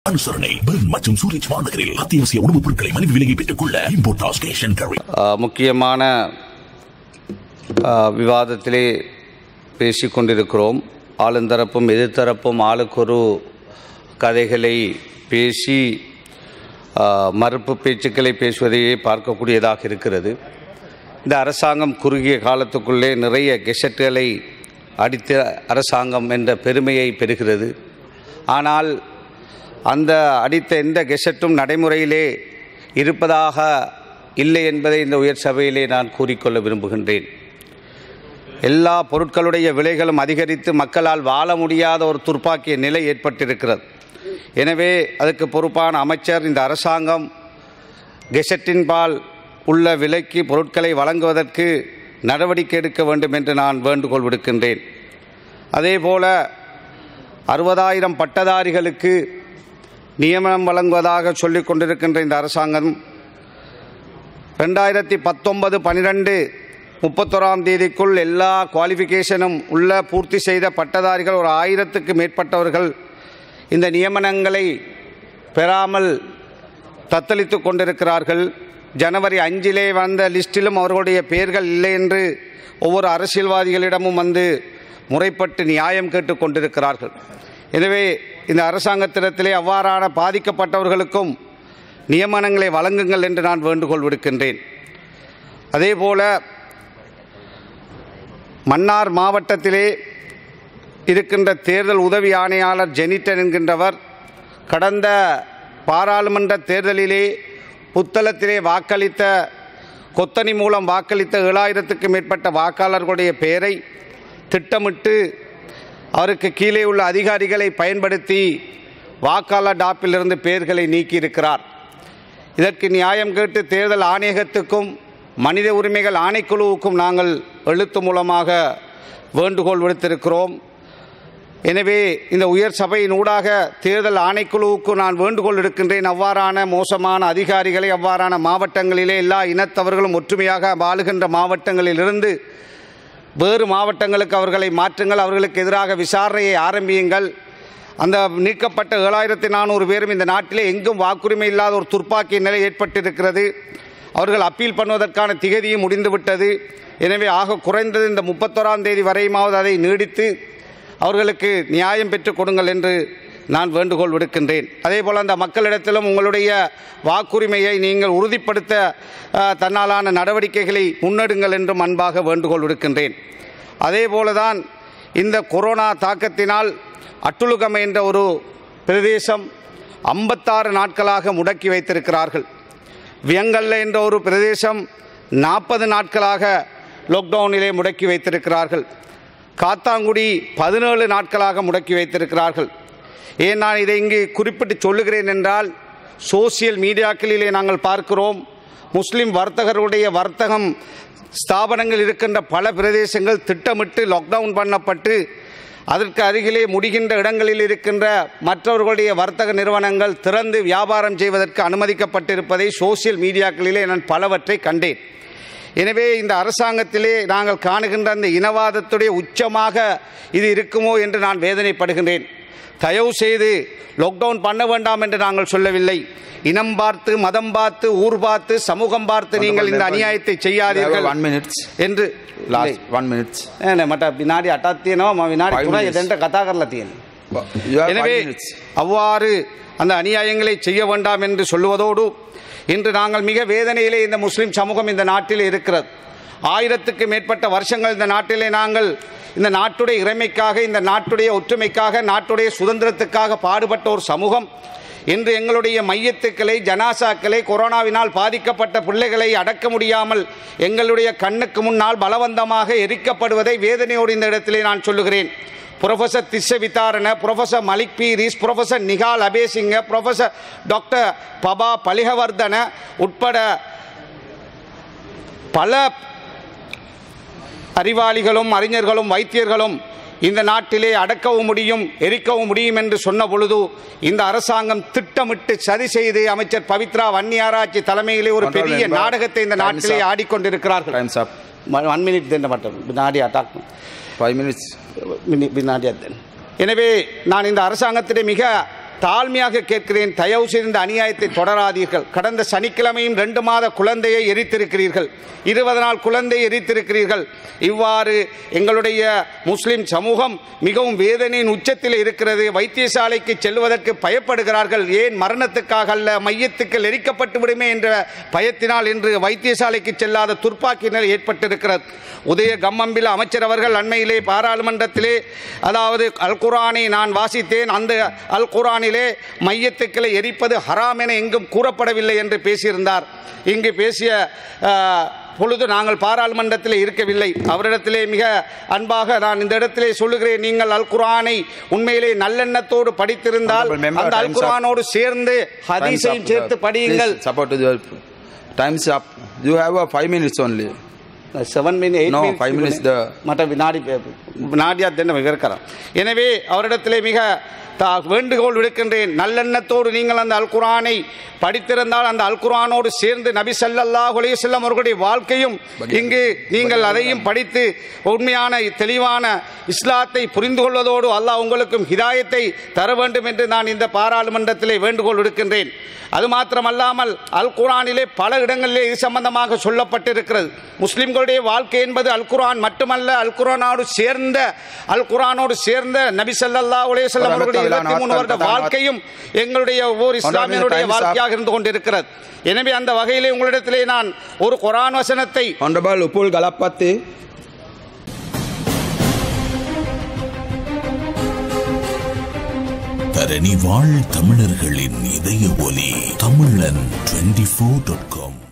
அனுசரணை பெர்ன் மற்றும் சூரிச் மாநகரில் அத்தியாவசிய உணவுப் பொருட்களை மலிவு விலையை பெற்றுக் கொள்ள இம்போர்டாஸ் கேஷ் அண்ட் கேரி ஆஹ் முக்கியமான ஆஹ் விவாதத்திலே பேசிக் கொண்டிருக்கிறோம் ஆளுந்தரப்பும் எதிர்த்தரப்பும் ஆளுக்கொரு கதைகளை பேசி ஆஹ் மறுப்பு பேச்சுக்களை பேசுவதையே பார்க்கக்கூடியதாக இருக்கிறது இந்த அரசாங்கம் குறுகிய காலத்துக்குள்ளே நிறைய கெசட்டுகளை அடித்த அரசாங்கம் என்ற பெருமையை பெறுகிறது ஆனால் அந்த அடித்த எந்த கெசட்டும் நடைமுறையிலே இருப்பதாக இல்லை என்பதை இந்த உயர் சபையிலே நான் கூறிக்கொள்ள விரும்புகின்றேன் எல்லா பொருட்களுடைய விலைகளும் அதிகரித்து மக்களால் வாழ முடியாத ஒரு துர்ப்பாக்கிய நிலை ஏற்பட்டிருக்கிறது எனவே அதுக்கு பொறுப்பான அமைச்சர் இந்த அரசாங்கம் கெசட்டின்பால் உள்ள விலைக்கு பொருட்களை வழங்குவதற்கு நடவடிக்கை எடுக்க வேண்டும் என்று நான் வேண்டுகோள் விடுக்கின்றேன் அதேபோல அறுபதாயிரம் பட்டதாரிகளுக்கு நியமனம் வழங்குவதாக சொல்லிக் கொண்டிருக்கின்ற இந்த அரசாங்கம் ரெண்டாயிரத்தி பத்தொன்பது பன்னிரெண்டு முப்பத்தோராம் தேதிக்குள் எல்லா குவாலிஃபிகேஷனும் உள்ள பூர்த்தி செய்த பட்டதாரிகள் ஒரு ஆயிரத்துக்கு மேற்பட்டவர்கள் இந்த நியமனங்களை பெறாமல் தத்தளித்து கொண்டிருக்கிறார்கள் ஜனவரி அஞ்சிலே வந்த லிஸ்டிலும் அவர்களுடைய பெயர்கள் இல்லை என்று ஒவ்வொரு அரசியல்வாதிகளிடமும் வந்து முறைப்பட்டு நியாயம் கேட்டு கொண்டிருக்கிறார்கள் எனவே இந்த அரசாங்கத்திடத்திலே அவ்வாறான பாதிக்கப்பட்டவர்களுக்கும் நியமனங்களை வழங்குங்கள் என்று நான் வேண்டுகோள் விடுக்கின்றேன் அதேபோல மன்னார் மாவட்டத்திலே இருக்கின்ற தேர்தல் உதவி ஆணையாளர் ஜெனிட்டன் என்கின்றவர் கடந்த பாராளுமன்ற தேர்தலிலே புத்தளத்திலே வாக்களித்த கொத்தனி மூலம் வாக்களித்த ஏழாயிரத்துக்கு மேற்பட்ட வாக்காளர்களுடைய பெயரை திட்டமிட்டு அவருக்கு கீழே உள்ள அதிகாரிகளை பயன்படுத்தி வாக்காளர் டாப்பிலிருந்து பெயர்களை நீக்கியிருக்கிறார் இதற்கு நியாயம் கேட்டு தேர்தல் ஆணையகத்துக்கும் மனித உரிமைகள் ஆணைக்குழுவுக்கும் நாங்கள் எழுத்து மூலமாக வேண்டுகோள் விடுத்திருக்கிறோம் எனவே இந்த உயர் சபையின் ஊடாக தேர்தல் ஆணைக்குழுவுக்கு நான் வேண்டுகோள் எடுக்கின்றேன் அவ்வாறான மோசமான அதிகாரிகளை அவ்வாறான மாவட்டங்களிலே எல்லா இனத்தவர்களும் ஒற்றுமையாக வாழுகின்ற மாவட்டங்களிலிருந்து வேறு மாவட்டங்களுக்கு அவர்களை மாற்றுங்கள் அவர்களுக்கு எதிராக விசாரணையை ஆரம்பியுங்கள் அந்த நீக்கப்பட்ட ஏழாயிரத்தி நானூறு பேரும் இந்த நாட்டிலே எங்கும் வாக்குரிமை இல்லாத ஒரு துர்ப்பாக்கிய நிலை ஏற்பட்டிருக்கிறது அவர்கள் அப்பீல் பண்ணுவதற்கான திகதியும் முடிந்துவிட்டது எனவே ஆக குறைந்தது இந்த முப்பத்தோராம் தேதி வரையுமாவது அதை நீடித்து அவர்களுக்கு நியாயம் பெற்றுக் கொடுங்கள் என்று நான் வேண்டுகோள் விடுக்கின்றேன் அதேபோல் அந்த மக்களிடத்திலும் உங்களுடைய வாக்குரிமையை நீங்கள் உறுதிப்படுத்த அஹ், தன்னாலான நடவடிக்கைகளை முன்னெடுங்கள் என்றும் அன்பாக வேண்டுகோள் விடுக்கின்றேன் அதேபோல தான் இந்த கொரோனா தாக்கத்தினால் அட்டுலுகம் என்ற ஒரு பிரதேசம் ஐம்பத்தாறு நாட்களாக முடக்கி வைத்திருக்கிறார்கள் வியங்கல்ல என்ற ஒரு பிரதேசம் நாற்பது நாட்களாக லாக்டவுனிலே முடக்கி வைத்திருக்கிறார்கள் காத்தாங்குடி பதினேழு நாட்களாக முடக்கி வைத்திருக்கிறார்கள் ஏன் நான் இதை இங்கு குறிப்பிட்டு சொல்லுகிறேன் என்றால் சோசியல் மீடியாக்களிலே நாங்கள் பார்க்கிறோம் முஸ்லிம் வர்த்தகர்களுடைய வர்த்தகம் ஸ்தாபனங்கள் இருக்கின்ற பல பிரதேசங்கள் திட்டமிட்டு லாக்டவுன் பண்ணப்பட்டு அதற்கு அருகிலே முடிகின்ற இடங்களில் இருக்கின்ற மற்றவர்களுடைய வர்த்தக நிறுவனங்கள் திறந்து வியாபாரம் செய்வதற்கு அனுமதிக்கப்பட்டிருப்பதை சோசியல் மீடியாக்களிலே நான் பலவற்றை கண்டேன் எனவே இந்த அரசாங்கத்திலே நாங்கள் காணுகின்ற அந்த இனவாதத்துடைய உச்சமாக இது இருக்குமோ என்று நான் வேதனைப்படுகின்றேன் தயவு செய்து லாக்டவுன் பண்ண வேண்டாம் என்று நாங்கள் சொல்லவில்லை இனம் பார்த்து மதம் பார்த்து ஊர் பார்த்து சமூகம் பார்த்து நீங்கள் இந்த அநியாயத்தை செய்யாதீர்கள் one minutes. என்று Last one minute. இல்லை මට විනාඩි අටක් තියෙනවා මම විනාඩි Five තුනයි minutes. දැන්ට කතා කරලා තියෙන. You have எனவே five minutes. அவ்வாறு அந்த அநியாயங்களை செய்ய வேண்டாம் என்று சொல்லுவதோடு இன்று நாங்கள் மிக வேதனையிலே இந்த முஸ்லிம் சமூகம் இந்த நாட்டில் இருக்கிறது ஆயிரத்துக்கு மேற்பட்ட வருஷங்கள் இந்த நாட்டிலே நாங்கள் இந்த நாட்டுடைய இறைமைக்காக இந்த நாட்டுடைய ஒற்றுமைக்காக நாட்டுடைய சுதந்திரத்துக்காக பாடுபட்ட ஒரு சமூகம் இன்று எங்களுடைய மையத்துக்களை ஜனாசாக்களை கொரோனாவினால் பாதிக்கப்பட்ட பிள்ளைகளை அடக்க முடியாமல் எங்களுடைய கண்ணுக்கு முன்னால் பலவந்தமாக எரிக்கப்படுவதை வேதனையோடு இந்த இடத்திலே நான் சொல்லுகிறேன் professor Tissa Vitharana professor Malik Peiris professor Nihal Abeysinghe professor doctor பபா பலிகவர்தன உட்பட பல அறிவாளிகளும் அறிஞர்களும் வைத்தியர்களும் இந்த நாட்டிலே அடக்கவும் முடியும் எரிக்கவும் முடியும் என்று சொன்ன பொழுது இந்த அரசாங்கம் திட்டமிட்டு சதி செய்து அமைச்சர் பவித்ரா வன்னியாராய்ச்சி தலைமையிலே ஒரு Honorable பெரிய member, நாடகத்தை இந்த time's நாட்டிலே up. ஆடிக்கொண்டிருக்கிறார்கள் Time's up. ஒன் மினிட் தென்ன மட்டும் வினாடி அட்டாக் Five minutes. வினி- வினாடி அத்தன். எனவே நான் இந்த அரசாங்கத்திலே மிக தாழ்மையாக கேட்கிறேன் தயவு செய்து இந்த அநியாயத்தை தொடராதீர்கள் கடந்த சனிக்கிழமையும் ரெண்டு மாத குழந்தையை எரித்திருக்கிறீர்கள் இருபது நாள் குழந்தையை எரித்திருக்கிறீர்கள் இவ்வாறு எங்களுடைய முஸ்லிம் சமூகம் மிகவும் வேதனையின் உச்சத்தில் இருக்கிறது வைத்தியசாலைக்கு செல்வதற்கு பயப்படுகிறார்கள் ஏன் மரணத்துக்காக அல்ல மையத்துக்கு எரிக்கப்பட்டு விடுமே என்ற பயத்தினால் இன்று வைத்தியசாலைக்கு செல்லாத துர்ப்பாக்கி நிலை ஏற்பட்டிருக்கிறது உதய கம்மம்பில் அமைச்சர் அவர்கள் அண்மையிலே பாராளுமன்றத்திலே அதாவது அல் குரானை நான் வாசித்தேன் அந்த அல் குரானிலே மையத்துக்களை எரிப்பது ஹராம் என எங்கும் கூறப்படவில்லை என்று பேசியிருந்தார் இங்கு பேசிய ஆஹ், பொழுது நாங்கள் பாராளுமன்றத்தில் இருக்கவில்லை அவரிடத்திலே மிக அன்பாக நான் இந்த இடத்திலே சொல்லுகிறேன் நீங்கள் அல் குரானை உண்மையிலே நல்லெண்ணத்தோடு படித்திருந்தால் Honorable member, அந்த அல் time's up. குரானோடு சேர்ந்து Time's ஹதீஸையும் up. சேர்த்து படியுங்கள் Please support your time's up. You have a five minutes only. Seven minute No, five minutes the- மற்ற வினாடி வினாடியா தென்ன விவரிக்கிறார் எனவே அவரிடத்திலே மிக தா- வேண்டுகோள் விடுக்கின்றேன் நல்லெண்ணத்தோடு நீங்கள் அந்த அல் குரானை படித்திருந்தால் அந்த அல் குரானோடு சேர்ந்து நபி ஸல்லல்லாஹு அலைஹி வஸல்லம் அவர்களுடைய வாழ்க்கையும் இங்கு நீங்கள் அதையும் படித்து உண்மையான தெளிவான இஸ்லாத்தை புரிந்து கொள்வதோடு அல்லாஹ் உங்களுக்கும் ஹிதாயத்தை தர வேண்டும் என்று நான் இந்த பாராளுமன்றத்திலே வேண்டுகோள் விடுக்கின்றேன் அது மாத்திரமல்லாமல் அல் குரானிலே பல இடங்களிலே இது சம்பந்தமாக சொல்லப்பட்டிருக்கிறது முஸ்லிம்களுடைய வாழ்க்கை என்பது அல் குரான் மட்டுமல்ல அல் குரானோடு சேர்ந்த அல் குரானோடு சேர்ந்த நபி ஸல்லல்லாஹு அலைஹி வஸல்லம் அவர்களுடைய இருபத்தி மூணு வருட வாழ்க்கையும் எங்களுடைய ஒவ்வொரு இஸ்லாமியனுடைய வாழ்க்கையாக இருந்து கொண்டிருக்கிறது எனவே அந்த வகையிலே உங்களிடத்திலே நான் ஒரு குரான் வசனத்தை Honorable Upul Galappatti. தரணி வாழ் தமிழர்களின் இதய ஒலி தமிழன் டுவெண்டி ஃபோர் டாட் காம்